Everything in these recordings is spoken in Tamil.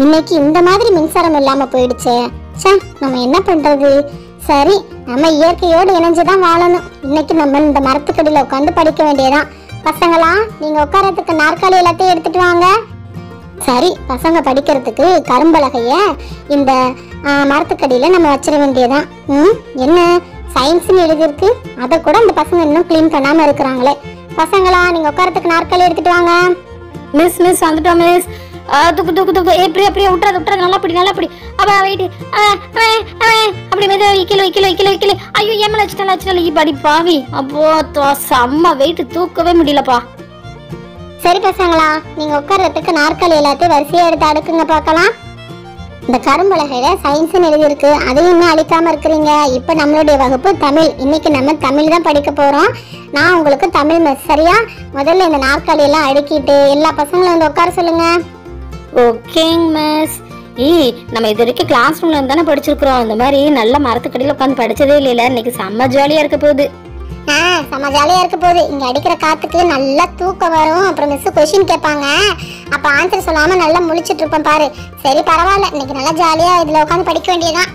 இன்னைக்கு இந்த மாதிரி மின்சாரம் இல்லாம போயிடுச்சே ச்சே நம்ம என்ன பண்றது சரி நம்ம இயற்கையோடு இணைஞ்சுதான் வாழணும் இன்னைக்கு நம்ம இந்த மரத்துக்கடியில உட்காந்து படிக்க வேண்டியதான் பசங்களா நீங்க உட்காரத்துக்கு நாற்காலி எல்லாத்தையும் எடுத்துட்டு வாங்க சரி பசங்க படிக்கிறதுக்கு கரும்பலகைய இந்த ஆ, மரத்துக்கடியில நம்ம வச்சிட வேண்டியதான் ம் என்ன சயின்ஸ்னு எழுதியிருக்கு அதை கூட அந்த பசங்க இன்னும் க்ளீன் பண்ணாம இருக்கிறாங்களே பசங்களா நீங்க உட்காரத்துக்கு நாற்காலி எடுத்துட்டு வாங்க மிஸ் மிஸ் வந்துட்டோம் மிஸ் துக்கு துக்கு துக்கு ஏ பிரியா பிரியா விட்டுறது விட்டுறது நல்லா பிடி நல்லா பிடி அப்பா வெயிட் அப்படி மெது வைக்கல வைக்கல வைக்கல வைக்கல ஐயோ ஏமல வச்சுட்டால வச்சுட்டால இப்படி பாவி அப்போ தோ- செம்ம வெயிட் தூக்கவே முடியலப்பா சரி பசங்களா நீங்க உட்கார்றதுக்கு நாற்காலி எல்லாத்தையும் வரிசையா எடுத்து அடுக்குங்க பார்க்கலாம் இந்த கரும்பலகையில சயின்ஸ்னு எழுதியிருக்கு அதையும் இன்னும் அழிக்காம இருக்கிறீங்க இப்ப நம்மளுடைய வகுப்பு தமிழ் இன்னைக்கு நம்ம தமிழ் தான் படிக்க போறோம் நான் உங்களுக்கு தமிழ் மிஸ் சரியா முதல்ல இந்த நாற்காலி எல்லாம் அடுக்கிட்டு எல்லா பசங்களும் வந்து உட்கார சொல்லுங்க ஓகேங்க மிஸ் ஏய் நம்ம இது வரைக்கும் கிளாஸ் ரூம்ல இருந்து தானே படிச்சிருக்கிறோம் இந்த மாதிரி நல்ல மரத்துக்கடியில் உட்காந்து படிச்சதே இல்லைல்ல இன்னைக்கு செம்ம ஜாலியா இருக்க போகுது ஆ செம்ம ஜாலியா இருக்க போகுது இங்க அடிக்கிற காத்துக்கு நல்லா தூக்கம் வரும் அப்புறம் மிஸ் கொஸ்டின் கேட்பாங்க அப்ப ஆன்சர் சொல்லாம நல்லா முழிச்சிட்டு இருப்பேன் பாரு சரி பரவாயில்ல இன்னைக்கு நல்லா ஜாலியா இதுல உட்காந்து படிக்க வேண்டியதுதான்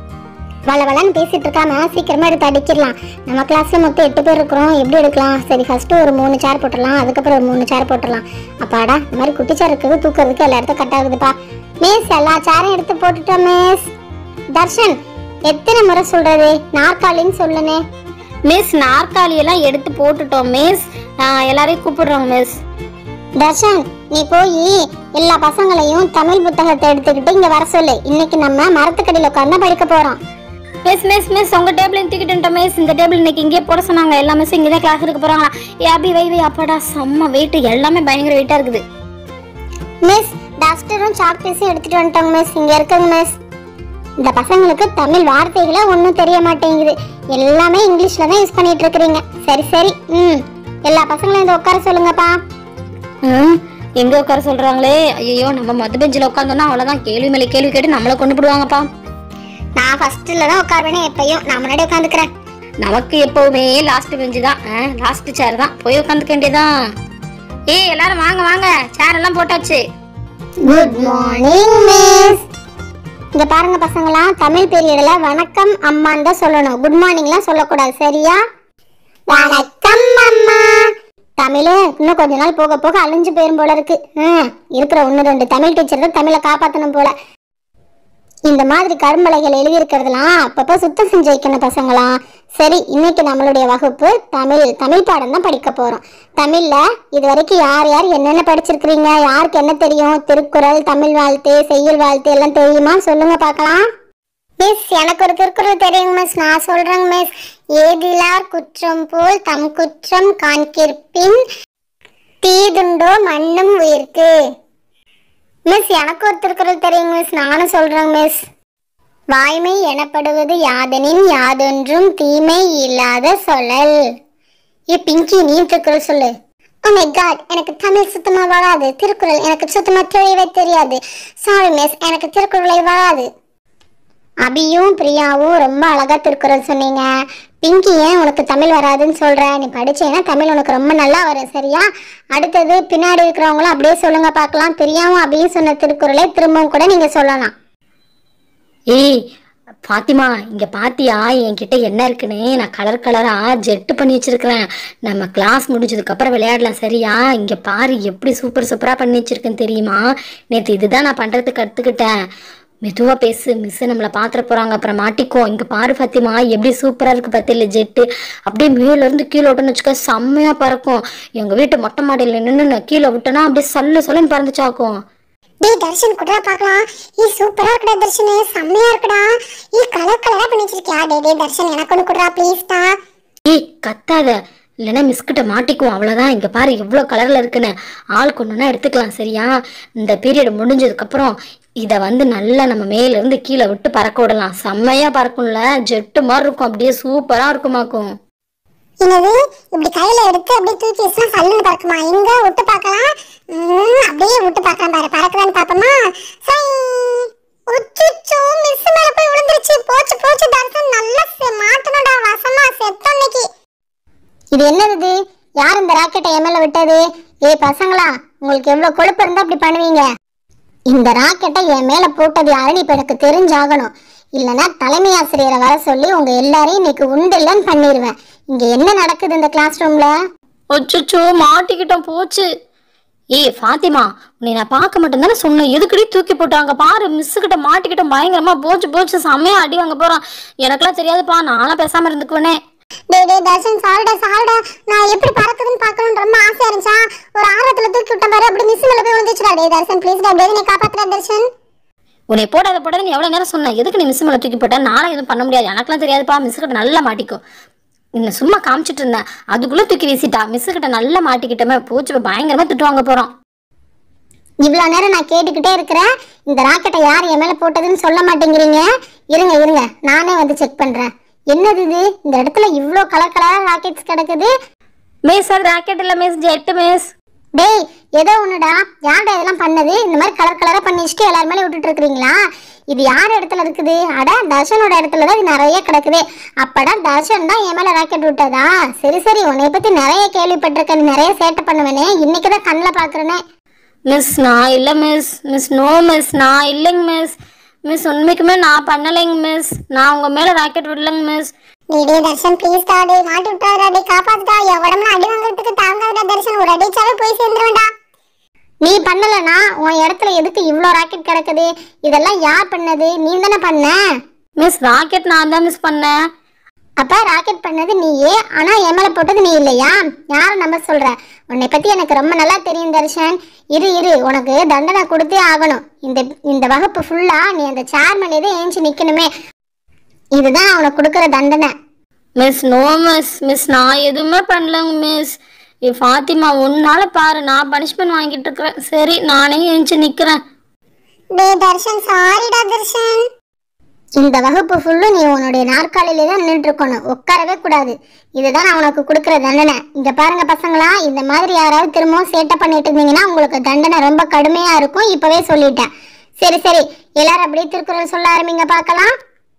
வள வளன்னு பேசிட்டு இருக்காம சீக்கிரமா எடுத்து அடிச்சிடலாம் நம்ம கிளாஸ்ல மொத்தம் எட்டு பேர் இருக்கிறோம் எப்படி எடுக்கலாம் சரி ஃபர்ஸ்ட் ஒரு மூணு சேர் போட்டுடலாம் அதுக்கப்புறம் ஒரு மூணு சேர் போட்டுடலாம் அப்பாடா இந்த மாதிரி குட்டி சேர் இருக்குது தூக்கிறதுக்கு எல்லா இடத்தும் கட் ஆகுதுப்பா மிஸ் எல்லா சேரும் எடுத்து போட்டுட்டோம் மிஸ் தர்ஷன் எத்தனை முறை சொல்றது நாற்காலின்னு சொல்லுனே மிஸ் நாற்காலி எல்லாம் எடுத்து போட்டுட்டோம் மிஸ் எல்லாரையும் கூப்பிடுறோம் மிஸ் தர்ஷன் நீ போய் எல்லா பசங்களையும் தமிழ் புத்தகத்தை எடுத்துக்கிட்டு இங்க வர சொல்லு இன்னைக்கு நம்ம மரத்துக்கடியில உட்கார்ந்து படிக்க போறோம் மிஸ் மிஸ் மிஸ் உங்க டேபிள் தூக்கிட்டு மிஸ் இந்த டேபிள் இன்னைக்கு இங்கேயே போட சொன்னாங்க எல்லா மிஸ் இங்கே தான் கிளாஸ் எடுக்க போறாங்களா ஏ அபி வை வை அப்பாடா செம்ம வெயிட் எல்லாமே பயங்கர வெயிட்டா இருக்குது மிஸ் டஸ்டரும் சாக் பீஸும் எடுத்துட்டு வந்துட்டோங்க மிஸ் இங்க இருக்குங்க மிஸ் இந்த பசங்களுக்கு தமிழ் வார்த்தைகளே ஒன்றும் தெரிய மாட்டேங்குது எல்லாமே இங்கிலீஷ்ல தான் யூஸ் பண்ணிட்டு இருக்கிறீங்க சரி சரி ம் எல்லா பசங்களையும் இந்த உட்கார சொல்லுங்கப்பா ம் எங்க உட்கார சொல்றாங்களே ஐயோ நம்ம மொத்த பெஞ்சில் உட்காந்தோம்னா அவ்வளவுதான் கேள்வி மேலே கேள்வி கேட்டு நம்மளை கொண்டு போடுவாங்கப்பா நான் ஃபர்ஸ்ட்ல தான் உட்காருவேனே எப்பயும் நான் முன்னாடி உட்காந்துக்கிறேன் நமக்கு எப்பவுமே லாஸ்ட் பெஞ்சு தான் லாஸ்ட் சேர் தான் போய் உட்காந்துக்க வேண்டியதான் ஏய் எல்லாரும் வாங்க வாங்க சேர் எல்லாம் போட்டாச்சு குட் மார்னிங் மிஸ் இங்க பாருங்க பசங்களா தமிழ் பீரியட்ல வணக்கம் அம்மான்னு தான் சொல்லணும் குட் மார்னிங்லாம் சொல்லக்கூடாது சரியா வணக்கம் அம்மா தமிழ் இன்னும் கொஞ்ச நாள் போக போக அழிஞ்சு போயிரும் போல இருக்கு ஹம், இருக்கிற ஒன்று ரெண்டு தமிழ் டீச்சர் தான் தமிழை காப்பாற்றணும் போல இந்த மாதிரி கரும்பலைகள் எழுதி இருக்கிறதெல்லாம் அப்பப்போ சுத்தம் செஞ்சு வைக்கணும் பசங்களா சரி இன்னைக்கு நம்மளுடைய வகுப்பு தமிழ் தமிழ் பாடம் தான் படிக்க போறோம் தமிழ்ல இது வரைக்கும் யார் யார் என்னென்ன படிச்சிருக்கிறீங்க யாருக்கு என்ன தெரியும் திருக்குறள் தமிழ் வாழ்த்து செய்யுள் வாழ்த்து எல்லாம் தெரியுமா சொல்லுங்க பார்க்கலாம் மிஸ் எனக்கு ஒரு திருக்குறள் தெரியுங்க மிஸ் நான் சொல்றேங்க மிஸ் ஏதிலார் குற்றம் போல் தம் குற்றம் காண்கிற்பின் தீதுண்டோ மண்ணும் உயிர்க்கு மிஸ் எனக்கு ஒரு திருக்குறள் தெரியுங்க மிஸ் நானும் சொல்றேங்க மிஸ் வாய்மை எனப்படுவது யாதெனின் யாதொன்றும் தீமை இல்லாத சொல்லல் ஏ பிங்கி நீ திருக்குறள் சொல்லு ஓ மை காட் எனக்கு தமிழ் சுத்தமா வராது திருக்குறள் எனக்கு சுத்தமா தெரியவே தெரியாது சாரி மிஸ் எனக்கு திருக்குறளை வராது அபியும் பிரியாவும் ரொம்ப அழகா திருக்குறள் சொன்னீங்க பிங்கி ஏன் உனக்கு தமிழ் வராதுன்னு சொல்ற நீ படிச்சேன்னா தமிழ் உனக்கு ரொம்ப நல்லா வரும் சரியா அடுத்தது பின்னாடி இருக்கிறவங்களும் அப்படியே சொல்லுங்க பார்க்கலாம் பிரியாவும் அபியும் சொன்ன திருக்குறளை திரும்பவும் கூட நீங்க சொல்லலாம் ஏய் பாத்திமா இங்க பாத்தியா என்கிட்ட என்ன இருக்குன்னு நான் கலர் கலரா ஜெட்டு பண்ணி வச்சிருக்கிறேன் நம்ம கிளாஸ் முடிஞ்சதுக்கு அப்புறம் விளையாடலாம் சரியா இங்க பாரு எப்படி சூப்பர் சூப்பரா பண்ணி வச்சிருக்கேன் தெரியுமா நேத்து இதுதான் நான் பண்றதுக்கு கத்துக்கிட்டேன் மெதுவா பேசு மிஸ் நம்மள பாத்திர போறாங்க அப்புறம் மாட்டிக்கோ இங்க பாரு பாத்திமா எப்படி சூப்பரா இருக்கு பத்தியில ஜெட்டு அப்படியே மேல இருந்து கீழே விட்டோன்னு வச்சுக்க செம்மையா பறக்கும் எங்க வீட்டு மொட்டை மாடியில நின்று கீழே விட்டோன்னா அப்படியே சல்லு சல்லுன்னு பறந்துச்சாக்கும் டேய் தர்ஷன் குடா பார்க்கலாம் ஈ சூப்பரா இருக்குடா தர்ஷன் செம்மையா இருக்குடா ஈ கலர் கலரா பண்ணி வச்சிருக்கியா டேய் டேய் தர்ஷன் எனக்கு ஒன்று குடுறா ப்ளீஸ் டா ஏய் கத்தாத இல்லைன்னா மிஸ்கிட்ட மாட்டிக்குவோம் அவ்வளோதான் இங்கே பாரு எவ்வளோ கலரில் இருக்குன்னு ஆள் கொண்டுனா எடுத்துக்கலாம் சரியா இந்த பீரியட் முடிஞ்சதுக்கப்புறம் இதை வந்து நல்லா நம்ம மேலேருந்து கீழே விட்டு பறக்க விடலாம் செம்மையாக பறக்கும்ல ஜெட்டு மாதிரி இருக்கும் அப்படியே சூப்பராக இருக்குமாக்கும் என்னது இப்படி கையில எடுத்து அப்படியே தூக்கி வச்சா சல்லுன்னு பறக்குமா எங்க விட்டு பார்க்கலாம் ம், அப்படியே விட்டு பார்க்கலாம் பாரு பறக்குதான்னு பாப்போமா சை உச்சுச்சோ மிஸ் மேல போய் விழுந்துருச்சு போச்சு போச்சு தர்சன் நல்லா செ- மாட்டணும்டா வசமா செத்த அன்னைக்கு இது என்னது யார் இந்த ராக்கெட்டை என் மேல விட்டது ஏய் பசங்களா உங்களுக்கு எவ்வளவு கொழுப்பு இருந்தா அப்படி பண்ணுவீங்க இந்த ராக்கெட்டை என் மேல போட்டது யாருன்னு இப்ப எனக்கு தெரிஞ்சாகணும் இல்லைன்னா தலைமை ஆசிரியரை வர சொல்லி உங்க எல்லாரையும் இன்னைக்கு உண்டு இல்லைன்னு பண்ணிடுவேன் இங்க என்ன நடக்குது இந்த கிளாஸ் ரூம்ல அச்சோ மாட்டிக்கிட்டோம் போச்சு ஏய் ஃபாத்திமா உன்னை நான் பார்க்க மட்டும்தானே சொன்னேன் எதுக்கடி தூக்கி போட்டாங்க பாரு மிஸ் கிட்ட மாட்டிக்கிட்டோம் பயங்கரமா போச்சு போச்சு செம்மையா அடி வாங்க போறோம் எனக்கெல்லாம் தெரியாதுப்பா நானும் பேசாம இருந்துக்குவேனே டேய் டேய் தர்ஷன் சாரிடா சாரிடா நான் எப்படி பறக்குதுன்னு பார்க்கணும்னு ரொம்ப ஆசையா இருந்துச்சா ஒரு ஆர்வத்துல தூக்கி விட்ட பாரு அப்படி மிஸ் மேல போய் விழுந்துச்சுடா டேய் தர்ஷன் ப்ளீஸ் டா டேய் நீ காப்பாத்துடா தர்ஷன் உன்னை போடாத போடாத நீ எவ்வளவு நேரம் சொன்னேன் எதுக்கு நீ மிஸ் மேல தூக்கி போட்ட நானும் எதுவும் பண்ண முடியாது எனக்கெல்லாம் தெரியாதுப்பா மிஸ் கிட்ட நல்லா மாட்டிக்கும் என்ன சும்மா காமிச்சிட்டு இருந்தேன் அதுக்குள்ள தூக்கி வீசிட்டா மிஸ் கிட்ட நல்லா மாட்டிக்கிட்டமே போச்சு இப்ப பயங்கரமா திட்டு வாங்க போறோம் இவ்வளோ நேரம் நான் கேட்டுக்கிட்டே இருக்கிறேன் இந்த ராக்கெட்டை யார் என் மேலே போட்டதுன்னு சொல்ல மாட்டேங்கிறீங்க இருங்க இருங்க நானே வந்து செக் பண்ணுறேன் என்னது இது இந்த இடத்துல இவ்வளோ கலர் கலராக ராக்கெட்ஸ் கிடக்குது மிஸ் அது ராக்கெட் இல்ல மிஸ் ஜெட் மிஸ் டேய் ஏதோ ஒன்றுடா யார்டா இதெல்லாம் பண்ணது இந்த மாதிரி கலர் கலராக பண்ணி வச்சுட்டு எல்லார் மேலே விட்டுட்டு இருக்கிறீங்களா இது யார் இடத்துல இருக்குது அட தர்ஷனோட இடத்துல தான் இது நிறைய கிடக்குது அப்படா தர்ஷன் தான் என் மேலே ராக்கெட் விட்டதா சரி சரி உன்னை பற்றி நிறைய கேள்விப்பட்டிருக்கேன் நிறைய சேட்டை பண்ணுவேனே இன்னைக்கு தான் கண்ணில் பார்க்குறேனே மிஸ் நான் இல்ல மிஸ் மிஸ் நோ மிஸ் நான் இல்லைங்க மிஸ் மிஸ் உண்மைக்குமே நான் பண்ணலைங்க மிஸ் நான் உங்க மேல ராக்கெட் விடலைங்க மிஸ் நீ டே தர்ஷன் ப்ளீஸ் டா டே மாட்டி விட்டாரா டே காப்பாத்துடா என் உடம்புல அடி வாங்குறதுக்கு தாங்காதடா தர்ஷன் ஒரு அடிச்சாலும் போய் சேர்ந்துருவேன்டா நீ பண்ணலனா உன் இடத்துல எதுக்கு இவ்ளோ ராக்கெட் கிடக்குது இதெல்லாம் யார் பண்ணது நீ தானே பண்ண மிஸ் ராக்கெட் நான் தான் மிஸ் பண்ணேன் அப்ப ராக்கெட் பண்ணது நீயே ஆனா என் மேல போட்டது நீ இல்லையா யார நம்ப சொல்ற உன்னை பத்தி எனக்கு ரொம்ப நல்லா தெரியும் தர்ஷன் இரு இரு உனக்கு தண்டனை கொடுத்தே ஆகணும் இந்த இந்த வகுப்பு ஃபுல்லா நீ அந்த சேர் மேலே ஏஞ்சி நிக்கணுமே இதுதான் உனக்கு கொடுக்குற தண்டனை மிஸ் நோ மிஸ் மிஸ் நான் எதுவுமே பண்ணலங்க மிஸ் ஏ ஃபாத்திமா உன்னால பாரு நான் பனிஷ்மெண்ட் வாங்கிட்டு இருக்கிறேன் சரி நானே எழுந்து நிக்கிறேன் டேய் தர்ஷன் சாரிடா தர்ஷன் இந்த வகுப்பு ஃபுல்லு நீ உன்னுடைய நாற்காலியில தான் நின்றுட்டு இருக்கணும் உட்காரவே கூடாது இதுதான் நான் உனக்கு கொடுக்குற தண்டனை இங்க பாருங்க பசங்களா இந்த மாதிரி யாராவது திரும்பவும் சேட்டை பண்ணிட்டு இருந்தீங்கன்னா உங்களுக்கு தண்டனை ரொம்ப கடுமையா இருக்கும் இப்பவே சொல்லிட்டேன் சரி சரி எல்லாரும் அப்படியே திருக்குறள் சொல்ல ஆரம்பிங்க பார்க்கலாம்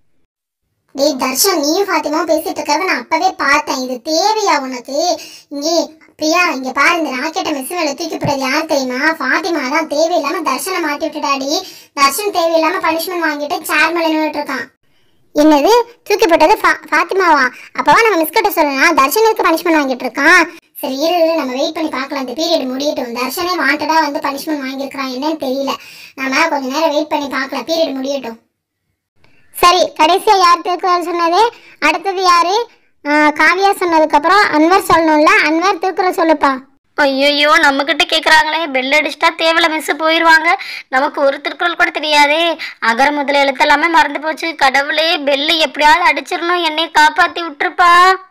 டேய் தர்ஷன் நீயும் ஃபாத்திமா பேசிட்டு இருக்கிறத நான் அப்பவே பார்த்தேன் இது தேவையா உனக்கு இங்கே பிரியா இங்க பாரு இந்த ராக்கெட்டை மிஸ் மேல தூக்கி போட்டது யார் தெரியுமா ஃபாத்திமா தான் தேவையில்லாம தர்ஷனை மாட்டி விட்டுடாடி தர்ஷன் தேவையில்லாம பனிஷ்மெண்ட் வாங்கிட்டு சேர் மேல நின்றுட்டு இருக்கான் என்னது தூக்கி போட்டது ஃபா- ஃபாத்திமாவா அப்பவா நம்ம மிஸ் கிட்ட சொல்லலாம் தர்ஷனுக்கு பனிஷ்மெண்ட் வாங்கிட்டு இருக்கான் சரி இரு இரு, நம்ம வெயிட் பண்ணி பார்க்கலாம் இந்த பீரியட் முடியட்டும் தர்ஷனே வாண்டடா வந்து பனிஷ்மெண்ட் வாங்கியிருக்கான் என்னன்னு தெரியல நாம கொஞ்ச நேரம் வெயிட் பண்ணி பார்க்கலாம் பீரியட் முடியட்டும் சரி கடைசியா யார் திருக்குறள் சொன்னது அடுத்தது யாரு ஆ, காவியா சொன்னதுக்கு அப்புறம் அன்வர் சொல்லணும்ல அன்வர் திருக்குறள் சொல்லுப்பா ஐயோ நம்ம கிட்ட கேக்குறாங்களே பெல் அடிச்சிட்டா தேவையில்ல மிஸ் போயிருவாங்க நமக்கு ஒரு திருக்குறள் கூட தெரியாதே அகர முதல எழுத்தெல்லாமே மறந்து போச்சு கடவுளே பெல்லு எப்படியாவது அடிச்சிடணும் என்னை காப்பாத்தி விட்டுருப்பா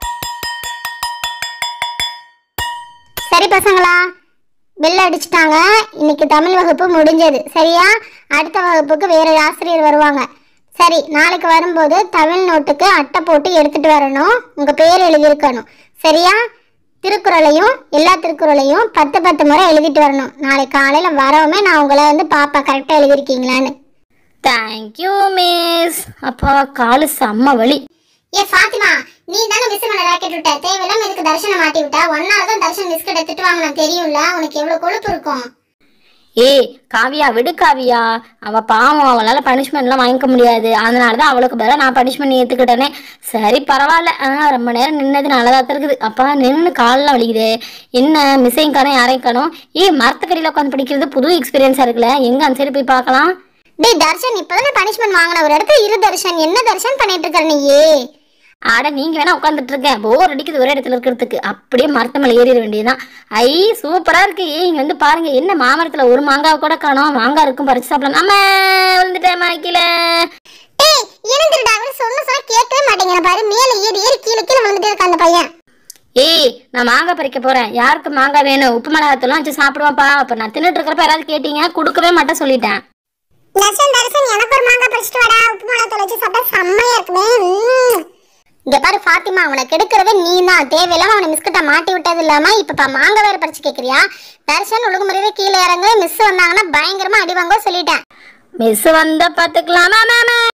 சரி பசங்களா பெல் அடிச்சிட்டாங்க இன்னைக்கு தமிழ் வகுப்பு முடிஞ்சது சரியா அடுத்த வகுப்புக்கு வேற ஆசிரியர் வருவாங்க சரி நாளைக்கு வரும்போது தமிழ் நோட்டுக்கு அட்டை போட்டு எடுத்துட்டு வரணும் உங்க பேர் எழுதியிருக்கணும் சரியா திருக்குறளையும் எல்லா திருக்குறளையும் பத்து பத்து முறை எழுதிட்டு வரணும் நாளைக்கு காலையில வரவுமே நான் உங்களை வந்து பாப்பேன் கரெக்டா எழுதிருக்கீங்களான்னு தேங்க்யூ மிஸ் அப்பா காலு செம்ம வலி ஏ ஃபாத்திமா நீ தானே மிஸ் மேல ராக்கெட் விட்ட தேவையில்லாம இதுக்கு தர்ஷனை மாட்டி விட்டா ஒன்னால தான் தர்ஷன் மிஸ் கிட்ட திட்டு வாங்கினா தெரியும்ல உனக்கு எவ்வளவு கொழுப்பு இருக்கும் ஏய் காவியா விடு காவியா அவ பாவம் அவளால பனிஷ்மெண்ட்லாம் வாங்கிக்க முடியாது அதனால தான் அவளுக்கு பதிலா நான் பனிஷ்மெண்ட் ஏத்துக்கிட்டேனே சரி பரவாயில்ல ஆ ரொம்ப நேரம் நின்னது நல்லதா தான் இருக்குது அப்பா நின்று காலில் வலிக்குது என்ன மிஸ்ஸையும் காணும் யாரையும் காணும் ஏய் மரத்துக்கடியில் உட்காந்து படிக்கிறது புது எக்ஸ்பீரியன்ஸாக இருக்குல்ல எங்க அந்த சைடு போய் பார்க்கலாம் டேய் தர்ஷன் இப்பதானே பனிஷ்மெண்ட் வாங்கின ஒரு இடத்துல இரு தர்ஷன் என்ன தர்ஷன் பண்ணிட்டு இருக்க நீயே ஆட நீங்க வேணா உட்காந்துட்டு இருக்கேன் போர் அடிக்குது ஒரே இடத்துல இருக்கிறதுக்கு அப்படியே மரத்து மேலே ஏறிட வேண்டியதுதான் ஐ சூப்பரா இருக்கு ஏய் இங்க வந்து பாருங்க என்ன மாமரத்துல ஒரு மாங்காய் கூட காணோம் மாங்காய் இருக்கும் பறிச்சு சாப்பிடலாம் நம்ம விழுந்துட்டேன் மாக்கில டேய் எழுந்துடா அவர் சொன்ன சொன்னா கேட்கவே மாட்டேங்கிற பாரு மேல ஏறி ஏறி கீழே கீழே வந்துட்டே இருக்க அந்த பையன் ஏய் நான் மாங்காய் பறிக்க போறேன் யாருக்கு மாங்காய் வேணும் உப்பு மிளகாத்தூள்லாம் வச்சு சாப்பிடுவாப்பா அப்ப நான் தின்னுட்டு இருக்கிறப்ப யாராவது கேட்டீங்க கொடுக்கவே மாட்டேன் சொல்லிட்டேன் தர்ஷன் தர்ஷன் எனக்கு ஒரு மாங்காய் பறிச்சுட்டு வாடா உப்பு மிளகாய் வச்சு சாப்பிட்டா செம்மையா இருக்குமே உம். இங்க பாரு ஃபாத்திமா அவனை கெடுக்கிறதே நீ தான் தேவையில்லாம அவனை மிஸ்கிட்ட மாட்டி விட்டது இல்லாம இப்ப பா மாங்காய் வேற பறிச்சு கேக்குறியா தர்ஷன் ஒழுங்குமுறையில கீழே இறங்கு மிஸ் வந்தாங்கன்னா பயங்கரமா அடி வாங்க சொல்லிட்டேன் மிஸ் வந்த பாத்துக்கலாம்